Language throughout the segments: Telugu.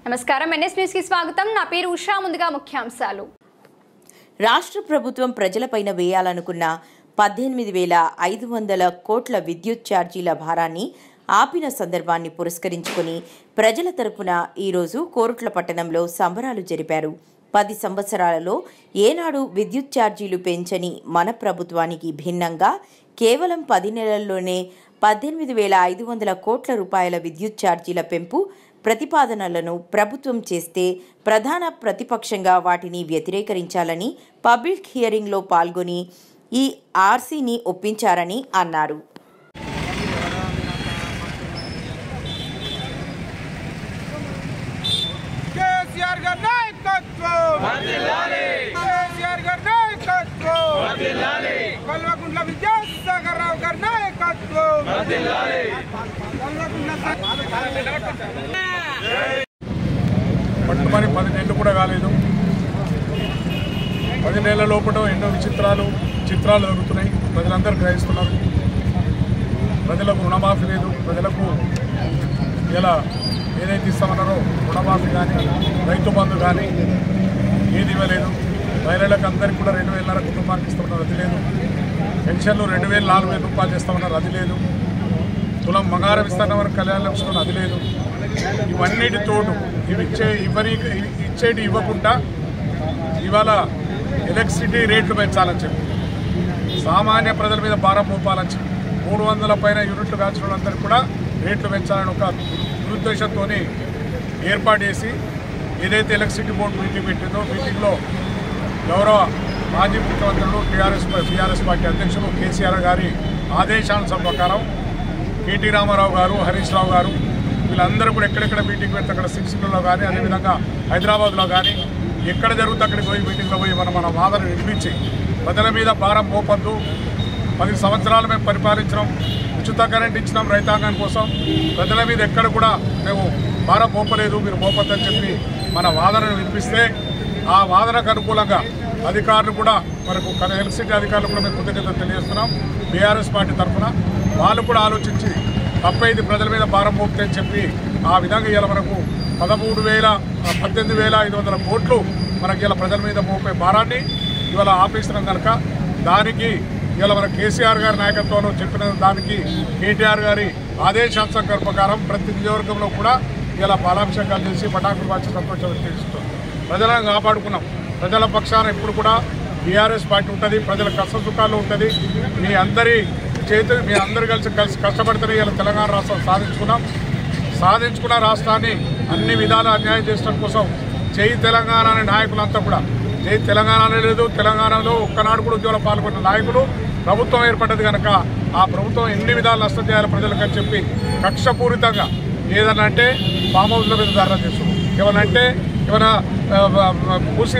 నమస్కారం ఎన్ఎస్ న్యూస్ కి స్వాగతం నా పేరు ఉషా ముందుగా ముఖ్యాంశాలు రాష్ట్ర ప్రభుత్వం ప్రజలపైన వేయాలనుకున్న పద్దెనిమిది వేల ఐదు వందల కోట్ల విద్యుత్ ఛార్జీల భారాన్ని ఆపిన సందర్భాన్ని పురస్కరించుకుని ప్రజల తరపున ఈరోజు కోరుట్ల పట్టణంలో సంబరాలు జరిపారు పది సంవత్సరాలలో ఏనాడు విద్యుత్ ఛార్జీలు పెంచని మన ప్రభుత్వానికి భిన్నంగా కేవలం పది నెలల్లోనే పద్దెనిమిది వేల ఐదు వందల కోట్ల రూపాయల విద్యుత్ ఛార్జీల పెంపు ప్రతిపాదనలను ప్రభుత్వం చేస్తే ప్రధాన ప్రతిపక్షంగా వాటిని వ్యతిరేకరించాలని పబ్లిక్ హియరింగ్లో పాల్గొని ఈ ఆర్సీని ఒప్పించారని అన్నారు కేసీఆర్ గారి నాయకత్వం కేసీఆర్ గారి నాయకత్వం కల్వకుంట్ల విద్యాసాగర్ రావు గారి నాయకత్వం పట్టుమని పది నెలలు కూడా కాలేదు పది నెలల లోపల ఎన్నో విచిత్రాలు చిత్రాలు జరుగుతున్నాయి ప్రజలందరూ గ్రహిస్తున్నారు ప్రజలకు రుణమాఫీ లేదు ప్రజలకు ఇలా ఏదైతే ఇస్తామన్నారో రుణమాఫీ కానీ రైతు బంధు కానీ ఏది ఇవ్వలేదు మహిళలకు అందరికీ కూడా రెండు వేలన్నర కుటుంబానికి ఇస్తామన్నారు అది లేదు పెన్షన్లు రెండు వేలు నాలుగు వేల రూపాయలు ఇస్తామన్నారు అది లేదు తులం బంగారం ఇస్తామన్నారు కళ్యాణ లక్ష్మణ్ అది లేదు ఇవన్నిటి తోడు ఇవి ఇచ్చే ఇవ్వని ఇచ్చేటి ఇవ్వకుండా ఇవాళ ఎలక్ట్రిసిటీ రేట్లు పెంచాలని చెప్పి సామాన్య ప్రజల మీద భారం మోపాలని చెప్పి మూడు వందల పైన యూనిట్లు కాల్చిన వాళ్ళందరికీ కూడా రేట్లు పెంచాలని ఒక దురుద్దేశంతో ఏర్పాటు చేసి ఏదైతే ఎలక్ట్రిసిటీ బోర్డు మీటింగ్ పెట్టిందో మీటింగ్లో గౌరవ మాజీ ముఖ్యమంత్రులు టీఆర్ఎస్ టీఆర్ఎస్ పార్టీ అధ్యక్షులు కేసీఆర్ గారి ఆదేశానుసారం ప్రకారం కేటీ రామారావు గారు హరీష్ రావు గారు వీళ్ళందరూ కూడా ఎక్కడెక్కడ మీటింగ్ పెడితే అక్కడ సిక్స్లో కానీ అదేవిధంగా హైదరాబాద్లో కానీ ఎక్కడ జరుగుతుంది అక్కడికి పోయి మీటింగ్లో పోయి మనం మన వాదన వినిపించి ప్రజల మీద భారం మోపద్దు పది సంవత్సరాలు మేము పరిపాలించినాం ఉచిత కరెంట్ ఇచ్చినాం రైతాంగం కోసం ప్రజల మీద ఎక్కడ కూడా మేము భారం మోపలేదు మీరు మోపొద్దని చెప్పి మన వాదనను వినిపిస్తే ఆ వాదనకు అనుకూలంగా అధికారులు కూడా మనకు ఎలక్ట్రిసిటీ అధికారులు కూడా మేము కృతజ్ఞతలు తెలియజేస్తున్నాం బీఆర్ఎస్ పార్టీ తరఫున వాళ్ళు కూడా ఆలోచించి తప్పైది ప్రజల మీద భారం మోపుతాయని చెప్పి ఆ విధంగా ఇవాళ మనకు పదమూడు వేల పద్దెనిమిది వేల ఐదు వందల కోట్లు మనకి ఇలా ప్రజల మీద మోపే భారాన్ని ఇవాళ ఆపేస్తున్నాం కనుక దానికి ఇవాళ మన కేసీఆర్ గారి నాయకత్వంలో చెప్పిన దానికి కేటీఆర్ గారి ఆదేశాంశం ప్రకారం ప్రతి నియోజకవర్గంలో కూడా ఇలా బాలాభిషేకాలు చేసి పటాకులు మార్చి సంతోషం వ్యక్తం ప్రజలను కాపాడుకున్నాం ప్రజల పక్షాన ఎప్పుడు కూడా బీఆర్ఎస్ పార్టీ ఉంటుంది ప్రజల కష్ట సుఖాల్లో ఉంటుంది మీ అందరి చేతి మీ అందరు కలిసి కలిసి కష్టపడితేనే ఇలా తెలంగాణ రాష్ట్రం సాధించుకున్నాం సాధించుకున్న రాష్ట్రాన్ని అన్ని విధాలు అన్యాయం చేయడం కోసం జై తెలంగాణ అనే నాయకులంతా కూడా జై తెలంగాణ అనే లేదు తెలంగాణలో ఒక్కనాడు కూడా ఉద్యోగంలో పాల్గొన్న నాయకులు ప్రభుత్వం ఏర్పడ్డది కనుక ఆ ప్రభుత్వం ఎన్ని విధాలు నష్టం చేయాలి ప్రజలకు అని చెప్పి కక్షపూరితంగా ఏదన్నా అంటే ఫామ్ హౌస్ల మీద ధర్నా చేస్తుంది ఏమనంటే ఏమైనా మూసీ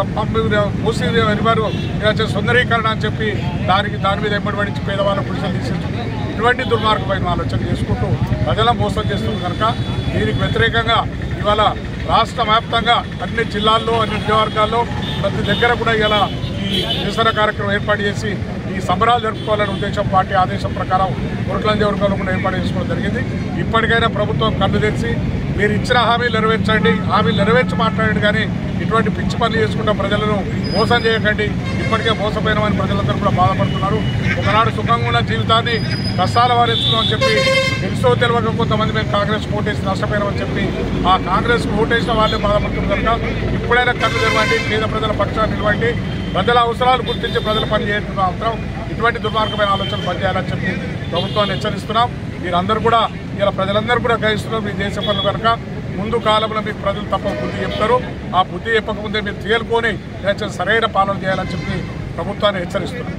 మూసీ రివర్ ఇలా సుందరీకరణ అని చెప్పి దానికి దాని మీద ఎంబడి పడించి పేదవాళ్ళ పురుషులు తీసేసి ఇటువంటి దుర్మార్గమైన ఆలోచన చేసుకుంటూ ప్రజలను మోసం చేస్తుంది కనుక దీనికి వ్యతిరేకంగా ఇవాళ రాష్ట్ర వ్యాప్తంగా అన్ని జిల్లాల్లో అన్ని నియోజకవర్గాల్లో ప్రతి దగ్గర కూడా ఇలా ఈ నిరసన కార్యక్రమం ఏర్పాటు చేసి ఈ సంబరాలు జరుపుకోవాలనే ఉద్దేశం పార్టీ ఆదేశం ప్రకారం కురట్ల నియోజకవర్గంలో కూడా ఏర్పాటు చేసుకోవడం జరిగింది ఇప్పటికైనా ప్రభుత్వం కన్ను తెరిచి మీరు ఇచ్చిన హామీలు నెరవేర్చండి హామీలు నెరవేర్చి మాట్లాడండి కానీ ఇటువంటి పిచ్చి పనులు చేసుకుంటా ప్రజలను మోసం చేయకండి ఇప్పటికే మోసపోయినామని ప్రజలందరూ కూడా బాధపడుతున్నారు ఒకనాడు సుఖంగా ఉన్న జీవితాన్ని కష్టాల వారిస్తున్నామని చెప్పి తెలుసో తెలియక కొంతమంది మేము కాంగ్రెస్ ఓటేసి నష్టపోయినామని చెప్పి ఆ కాంగ్రెస్ ఓటేసిన వాళ్ళే బాధపడుతున్నారు కనుక ఇప్పుడైనా కన్ను తెరవండి పేద ప్రజల పక్షాన్ని నిలవండి ప్రజల అవసరాలు గుర్తించి ప్రజల పని చేయడం మాత్రం ఇటువంటి దుర్మార్గమైన ఆలోచనలు పనిచేయాలని చెప్పి ప్రభుత్వాన్ని హెచ్చరిస్తున్నాం మీరందరూ కూడా ఇలా ప్రజలందరూ కూడా గ్రహిస్తున్నారు మీ దేశ పనులు కనుక ముందు కాలంలో మీకు ప్రజలు తప్ప బుద్ధి చెప్తారు ఆ బుద్ధి చెప్పకముందే మీరు తేలుకొని ఇలా సరైన పాలన చేయాలని చెప్పి ప్రభుత్వాన్ని హెచ్చరిస్తున్నాం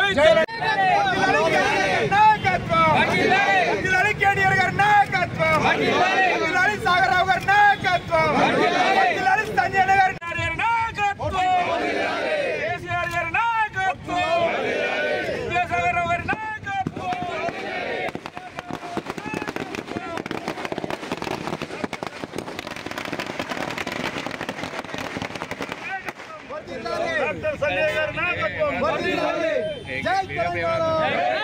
నాయకత్వం కేటీఆర్ గారి నాయకత్వం సాగర్రావు గారి నాయకత్వం సంజయ్ గారి నాయకత్వం కేసీఆర్ గారి నాయకత్వం విద్యాసాగర్రావు గారి నాయకత్వం డాక్టర్ సంజయ్ గారి నాయకత్వం జై తెలంగాణ